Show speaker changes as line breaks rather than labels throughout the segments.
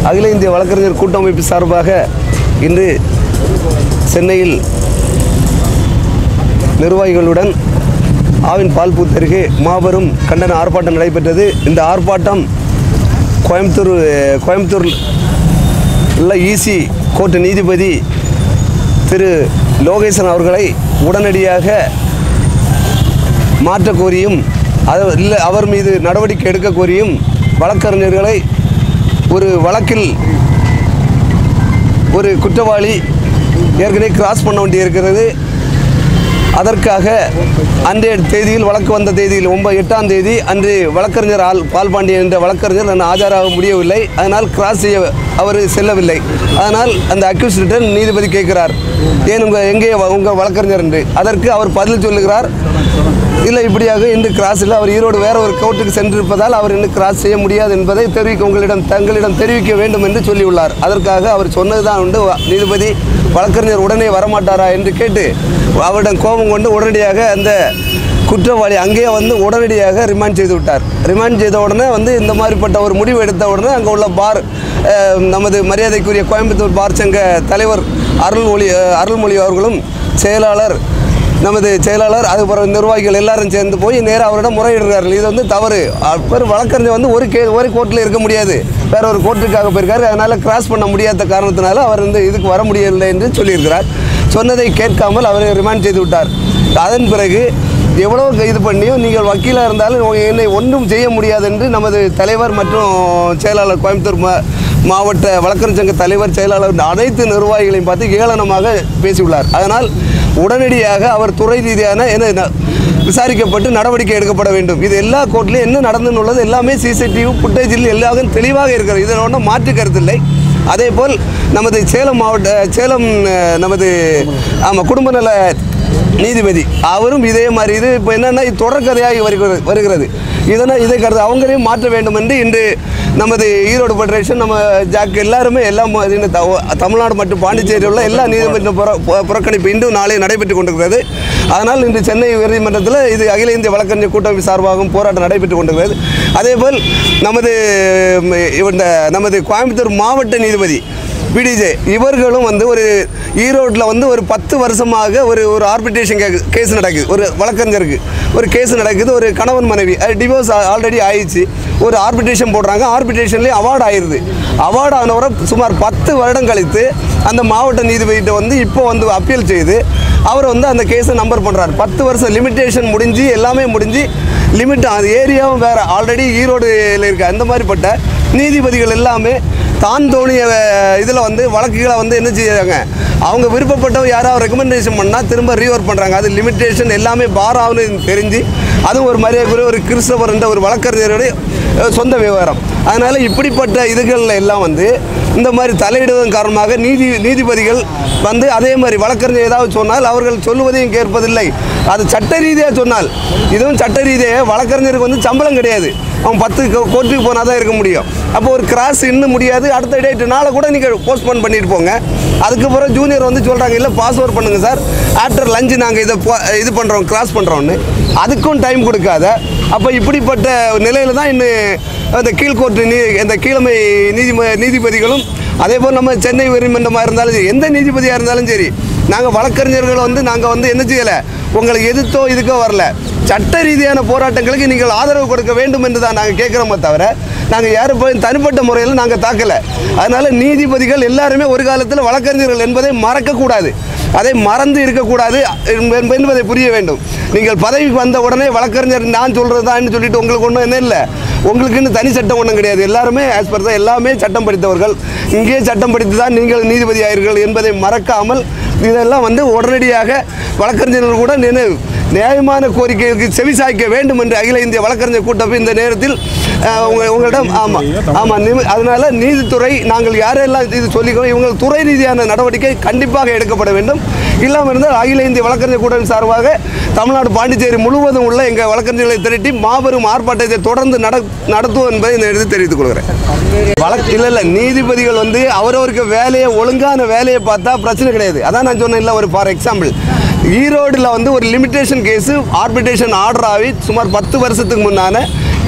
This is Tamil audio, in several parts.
அகில இந்திய வழக்கறிஞர் கூட்டமைப்பு சார்பாக இன்று சென்னையில் நிர்வாகிகளுடன் ஆவின் பால்பூத் அருகே மாபெரும் கண்டன ஆர்ப்பாட்டம் நடைபெற்றது இந்த ஆர்ப்பாட்டம் கோயம்புத்தூர் கோயம்புத்தூர் உள்ள ஈசி கோர்ட் நீதிபதி திரு லோகேசன் அவர்களை உடனடியாக மாற்ற கோரியும் அது இல்லை அவர் மீது நடவடிக்கை எடுக்க கோரியும் வழக்கறிஞர்களை ஒரு வழக்கில் ஒரு குற்றவாளி ஏற்கனவே கிராஸ் பண்ண வேண்டியிருக்கிறது அதற்காக அன்றைய தேதியில் வழக்கு வந்த தேதியில் ஒன்பது எட்டாம் தேதி அன்று வழக்கறிஞர் ஆல் பால்பாண்டியன் என்ற வழக்கறிஞர் நான் ஆஜராக முடியவில்லை அதனால் கிராஸ் செய்ய அவர் செல்லவில்லை அதனால் அந்த அக்யூஸ்டிடம் நீதிபதி கேட்கிறார் ஏன் உங்கள் எங்கே வ- உங்கள் வழக்கறிஞர் என்று அதற்கு அவர் பதில் சொல்லுகிறார் இல்லை இப்படியாக இன்று கிராஸ் இல்லை அவர் ஈரோடு வேற ஒரு கோர்ட்டுக்கு சென்றிருப்பதால் அவர் இன்னும் கிராஸ் செய்ய முடியாது என்பதை தெரிவிக்க உங்களிடம் தங்களிடம் தெரிவிக்க வேண்டும் என்று சொல்லியுள்ளார் அதற்காக அவர் சொன்னதுதான் உண்டு வ- நீதிபதி வழக்கறிஞர் உடனே வரமாட்டாரா என்று கேட்டு அவரிடம் கோபம் கொண்டு உடனடியாக அந்த குற்றவாளி அங்கேயே வந்து உடனடியாக ரிமாண்ட் செய்து விட்டார் ரிமாண்ட் செய்த உடனே வந்து இந்த மாதிரிப்பட்ட ஒரு முடிவு எடுத்த உடனே அங்கே உள்ள பார் அஹ், நமது மரியாதைக்குரிய கோயம்புத்தூர் பார் சங்க தலைவர் அருள்மொழி அஹ், அருள்மொழி அவர்களும் செயலாளர் நமது செயலாளர் அதுக்கப்புறம் நிர்வாகிகள் எல்லாரும் சேர்ந்து போய் நேராக அவரிடம் முறையிடுறார்கள் இது வந்து தவறு அவர் வழக்கறிஞர் வந்து ஒரு கே ஒரு கோர்ட்டில் இருக்க முடியாது வேற ஒரு கோர்ட்டுக்காக போயிருக்காரு அதனால் கிராஸ் பண்ண முடியாத காரணத்தினால அவர் வந்து இதுக்கு வர முடியவில்லை என்று சொல்லியிருக்கிறார் சொன்னதை கேட்காமல் அவரை ரிமாண்ட் செய்து விட்டார் அதன் பிறகு எவ்வளோ இது பண்ணியும் நீங்கள் வக்கீலாக இருந்தாலும் உங்க- என்னை ஒன்றும் செய்ய முடியாது என்று நமது தலைவர் மற்றும் செயலாளர் கோயம்புத்தூர் மா மாவட்ட வழக்கறிஞர் சங்க தலைவர் செயலாளர் அனைத்து நிர்வாகிகளையும் பார்த்து ஏளனமாக பேசியுள்ளார் அதனால் உடனடியாக அவர் துறை ரீதியான என்ன ந- விசாரிக்கப்பட்டு நடவடிக்கை எடுக்கப்பட வேண்டும் இது எல்லா கோர்ட்லையும் என்ன நடந்துன்னு உள்ளது எல்லாமே சிசிடிவி ஃபுட்டேஜில் எல்லாரும் தெளிவாக இருக்கிறது இதில் ஒன்றும் மாற்று கருத்தில்லை அதே போல் நமது சேலம் மாவட்ட சேலம் அஹ், நமது ஆமாம் குடும்ப நல நீதிபதி அவரும் இதே மாதிரி இது இப்போ என்னென்னா இது தொடர்கதையாகி வருகிறது வருகிறது இதனால் இதை கருத்து அவங்களையும் மாற்ற வேண்டும் என்று இன்று நமது ஈரோடு ஃபெடரேஷன் நம்ம ஜாக் எல்லாருமே எல்லாம் இந்த த- தமிழ்நாடு மற்றும் பாண்டிச்சேரியில் உள்ள எல்லா நீதிமன்ற புற பு- புறக்கணிப்பு இன்று நாளை நடைபெற்று கொண்டிருக்கிறது அதனால் இன்று சென்னை உயர்நீதிமன்றத்தில் இது அகில இந்திய வழக்கறிஞர் கூட்டமைப்பு சார்பாகவும் போராட்டம் நடைபெற்று கொண்டிருக்கிறது அதேபோல் நமது ம், இந்த நமது கோயம்புத்தூர் மாவட்ட நீதிபதி பிடிஜே இவர்களும் வந்து ஒரு ஈரோட்டில் வந்து ஒரு பத்து வருஷமாக ஒரு ஒரு ஆர்பிட்ரேஷன் கேஸ் நடக்குது ஒரு வழக்கறிஞருக்கு ஒரு கேஸ் நடக்குது ஒரு கணவன் மனைவி டிவோர்ஸ் ஆல்ரெடி ஆயிடுச்சு ஒரு ஆர்பிட்ரேஷன் போடுறாங்க ஆர்பிட்ரேஷன்லேயே அவார்டு ஆயிடுது அவார்டு ஆனவரை சுமார் பத்து வருடம் கழித்து அந்த மாவட்ட நீதிபதிகிட்ட வந்து இப்போ வந்து அப்பீல் செய்து அவர் வந்து அந்த கேஸை நம்பர் பண்ணுறாரு பத்து வருஷம் லிமிட்டேஷன் முடிஞ்சு எல்லாமே முடிஞ்சு லிமிட் அது ஏரியாவும் வேறு ஆல்ரெடி ஈரோடுல இருக்க அந்த மாதிரிப்பட்ட நீதிபதிகள் எல்லாமே தான் தோணிய இதில் வந்து வழக்குகளை வந்து என்ன செய்யறாங்க அவங்க விருப்பப்பட்டவங்க யாராவது ரெக்கமெண்டேஷன் பண்ணால் திரும்ப ரீவர் பண்ணுறாங்க அது லிமிட்டேஷன் எல்லாமே பார் ஆகுன்னு தெரிஞ்சு அதுவும் ஒரு மரியாதைக்குரிய ஒரு கிறிஸ்தவர் என்ற ஒரு வழக்கறிஞருடைய அஹ், சொந்த விவகாரம் அதனால் இப்படிப்பட்ட இதுகளில் எல்லாம் வந்து இந்த மாதிரி தலையிடுவதன் காரணமாக நீதி நீதிபதிகள் வந்து அதே மாதிரி வழக்கறிஞர் ஏதாவது சொன்னால் அவர்கள் சொல்லுவதையும் கேட்பதில்லை அது சட்ட ரீதியாக சொன்னால் இதுவும் சட்ட ரீதியாக வழக்கறிஞருக்கு வந்து சம்பளம் கிடையாது அவன் பத்து கோ- கோர்ட்டுக்கு போனால் தான் இருக்க முடியும் அப்போ ஒரு கிராஸ் இன்னும் முடியாது அடுத்த டேட்டு நாளை கூட நீங்கள் போஸ்ட்போன் பண்ணிட்டு போங்க அதுக்கப்புறம் ஜூனியர் வந்து சொல்கிறாங்க இல்லை பாஸ்வேர்ட் பண்ணுங்கள் சார் ஆஃப்டர் லஞ்சு நாங்கள் இதை போ- இது பண்ணுறோம் கிராஸ் பண்ணுறோன்னு அதுக்கும் டைம் கொடுக்காத அப்போ இப்படிப்பட்ட நிலையில் தான் இன்னும் அந்த கீழ்கோர்ட்டு நீ இந்த கீழமை நீதி நீதிபதிகளும் அதே போல் நம்ம சென்னை உயர்நீதிமன்றமாக இருந்தாலும் சரி எந்த நீதிபதியாக இருந்தாலும் சரி நாங்கள் வழக்கறிஞர்கள் வந்து நாங்கள் வந்து என்ன செய்யலை உங்களை எதிர்த்தோ இதுக்கோ வரல சட்ட ரீதியான போராட்டங்களுக்கு நீங்கள் ஆதரவு கொடுக்க வேண்டும் என்று தான் நாங்கள் கேட்குறோமே தவிர நாங்கள் யாரும் போய் தனிப்பட்ட முறையில் நாங்கள் தாக்கலை அதனால் நீதிபதிகள் எல்லாருமே ஒரு காலத்தில் வழக்கறிஞர்கள் என்பதை மறக்கக்கூடாது அதை மறந்து இருக்கக்கூடாது என்ப- என்பதை புரிய வேண்டும் நீங்கள் பதவிக்கு வந்த உடனே வழக்கறிஞர் நான் சொல்கிறது தான் சொல்லிட்டு உங்களுக்கு ஒன்றும் என்ன இல்லை உங்களுக்குன்னு தனி சட்டம் ஒன்றும் கிடையாது எல்லாருமே ஆஸ் பர் தான் எல்லாமே சட்டம் படித்தவர்கள் இங்கே சட்டம் படித்து தான் நீங்கள் நீதிபதி ஆகிறீர்கள் என்பதை மறக்காமல் இதெல்லாம் வந்து உடனடியாக வழக்கறிஞர்கள் கூட நினை நியாயமான கோரிக்கைகளுக்கு செவிசாய்க்க வேண்டும் என்று அகில இந்திய வழக்கறிஞர் கூட்டமைப்பு இந்த நேரத்தில் அஹ், உங்க உங்களிடம் ஆமாம் ஆமாம் நிமி அதனால் நீதித்துறை நாங்கள் யாரெல்லாம் இது சொல்லிக்கிறோம் இவங்க துறை ரீதியான நடவடிக்கை கண்டிப்பாக எடுக்கப்பட வேண்டும் இல்லாமல் இருந்தால் அகில இந்திய வழக்கறிஞர் கூட்டமைப்பு சார்பாக தமிழ்நாடு பாண்டிச்சேரி முழுவதும் உள்ள எங்கள் வழக்கறிஞர்களை திரட்டி மாபெரும் ஆர்ப்பாட்டத்தை தொடர்ந்து நட நடத்துவோம் என்பதை இந்த இடத்தில் தெரிவித்துக் கொள்கிறேன் வழக்கு இல்லை இல்லை நீதிபதிகள் வந்து அவரவருக்கு வேலையை ஒழுங்கான வேலையை பார்த்தா பிரச்சனை கிடையாது அதான் நான் சொன்னேன் இல்லை ஒரு ஃபார் எக்ஸாம்பிள் ஈரோடில் வந்து ஒரு லிமிட்டேஷன் கேஸு ஆர்பிட்ரேஷன் ஆர்டர் ஆகி சுமார் பத்து வருஷத்துக்கு முன்னான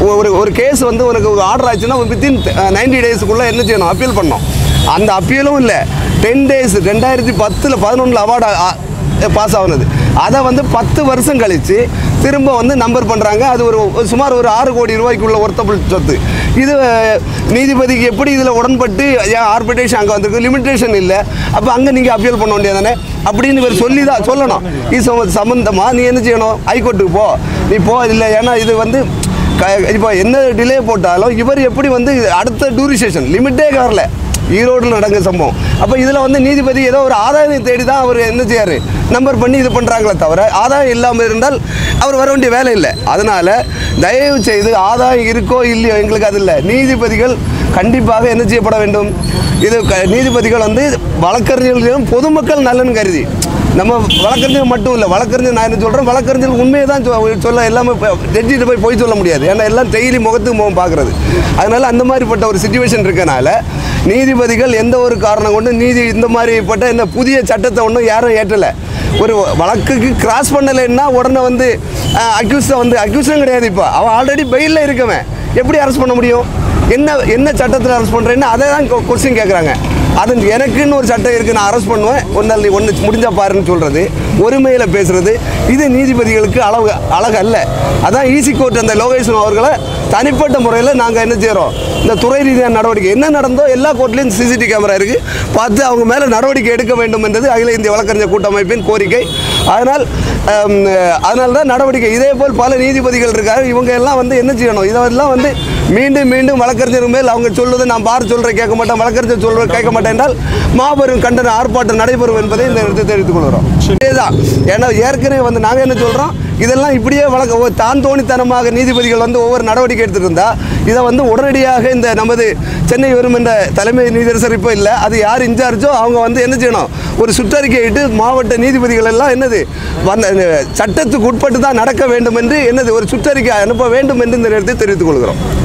ஒரு ஒரு கேஸ் வந்து உனக்கு ஆர்டர் ஆச்சுன்னா வித்தின் நைன்டி டேஸுக்குள்ளே என்ன செய்யணும் அப்பீல் பண்ணணும் அந்த அப்பீலும் இல்லை டென் டேஸ் ரெண்டாயிரத்தி பத்தில் பதினொன்றில் அவார்டு பாஸ் ஆகுனது அதை வந்து பத்து வருஷம் கழித்து திரும்ப வந்து நம்பர் பண்ணுறாங்க அது ஒரு ஒரு சுமார் ஒரு ஆறு கோடி ரூபாய்க்குள்ள ஒர்த்தபிள் சொத்து இது அஹ், நீதிபதிக்கு எப்படி இதில் உடன்பட்டு ஏன் ஆர்பிட்ரேஷன் அங்கே வந்திருக்கு லிமிட்டேஷன் இல்லை அப்போ அங்கே நீங்கள் அப்பீல் பண்ண வேண்டியதானே அப்படின்னு இவர் சொல்லி தான் சொல்லணும் இது சம்ம- சம்மந்தமா நீ என்ன செய்யணும் ஹைகோர்ட்டுக்கு போ நீ போ இல்லை ஏன்னா இது வந்து க- இப்போ என்ன டிலே போட்டாலும் இவர் எப்படி வந்து அடுத்த டூரிசேஷன் லிமிட்டே வரல ஈரோடில் நடந்த சம்பவம் அப்போ இதில் வந்து நீதிபதி ஏதோ ஒரு ஆதாயம் தேடி தான் அவர் என்ன செய்யாரு நம்பர் பண்ணி இது பண்ணுறாங்களே தவிர ஆதாயம் இல்லாமல் இருந்தால் அவர் வர வேண்டிய வேலை இல்லை அதனால் தயவு செய்து ஆதாயம் இருக்கோ இல்லையோ எங்களுக்கு அது இல்லை நீதிபதிகள் கண்டிப்பாக என்ன செய்யப்பட வேண்டும் இது க- நீதிபதிகள் வந்து வழக்கறிஞர்களும் பொதுமக்கள் நலன் கருதி நம்ம வழக்கறிஞர் மட்டும் இல்லை வழக்கறிஞர் நான் என்ன சொல்கிறேன் வழக்கறிஞர் உண்மையை தான் சொ- சொல்ல எல்லாமே ஜட்ஜிட்டு போய் போய் சொல்ல முடியாது ஏன்னா எல்லாம் டெய்லி முகத்துக்கு முகம் பார்க்குறது அதனால அந்த மாதிரிப்பட்ட ஒரு சுச்சுவேஷன் இருக்கனால நீதிபதிகள் எந்த ஒரு காரணம் கொண்டு நீதி இந்த மாதிரிப்பட்ட இந்த புதிய சட்டத்தை ஒன்றும் யாரும் ஏற்றலை ஒரு வழக்குக்கு கிராஸ் பண்ணலைன்னா உடனே வந்து அக்யூஸை வந்து அக்யூஸும் கிடையாது இப்போ அவன் ஆல்ரெடி பெயிலில் இருக்கவன் எப்படி அரெஸ்ட் பண்ண முடியும் என்ன என்ன சட்டத்தில் அரெஸ்ட் பண்ணுறேன்னு அதை தான் கொஸ்டின் கேட்குறாங்க அது எனக்குன்னு ஒரு சட்டம் இருக்குது நான் அரெஸ்ட் பண்ணுவேன் ஒரு நாள் நீ ஒன்று முடிஞ்சா பாருன்னு சொல்கிறது ஒருமையில் பேசுறது இது நீதிபதிகளுக்கு அழகு அழகு அல்ல அதான் ஈசி கோர்ட் அந்த லோகேஷன் அவர்களை தனிப்பட்ட முறையில் நாங்கள் என்ன செய்கிறோம் இந்த துறை ரீதியான நடவடிக்கை என்ன நடந்தோ எல்லா கோர்ட்லேயும் சிசிடிவி கேமரா இருக்குது பார்த்து அவங்க மேலே நடவடிக்கை எடுக்க வேண்டும் என்றது அகில இந்திய வழக்கறிஞர் கூட்டமைப்பின் கோரிக்கை அதனால் ஆம், அதனால தான் நடவடிக்கை இதே போல் பல நீதிபதிகள் இருக்காரு இவங்க எல்லாம் வந்து என்ன செய்யணும் இதெல்லாம் வந்து மீண்டும் மீண்டும் வழக்கறிஞர் மேல் அவங்க சொல்வதை நான் பார் சொல்கிறேன் கேட்க மாட்டேன் வழக்கறிஞர் சொல்வதை கேட்க மாட்டேன் என்றால் மாபெரும் கண்டன ஆர்ப்பாட்டம் நடைபெறும் என்பதை இந்த இடத்தை தெரிவித்துக் கொள்கிறோம் இதேதான் ஏன்னா ஏற்கனவே வந்து நாங்கள் என்ன சொல்கிறோம் இதெல்லாம் இப்படியே வழக்க ஒ- தான் தோணித்தனமாக நீதிபதிகள் வந்து ஒவ்வொரு நடவடிக்கை எடுத்துட்டு இருந்தா இதை வந்து உடனடியாக இந்த நமது சென்னை வரும் என்ற தலைமை நீதியரசர் இப்போ இல்லை அது யார் இன்சார்ஜோ அவங்க வந்து என்ன செய்யணும் ஒரு சுற்றறிக்கை இட்டு மாவட்ட நீதிபதிகள் எல்லாம் என்னது வந்த இந்த சட்டத்துக்கு உட்பட்டு தான் நடக்க வேண்டும் என்று என்னது ஒரு சுற்றறிக்கை அனுப்ப வேண்டும் என்று இந்த நேரத்தை தெரிவித்துக் கொள்கிறோம்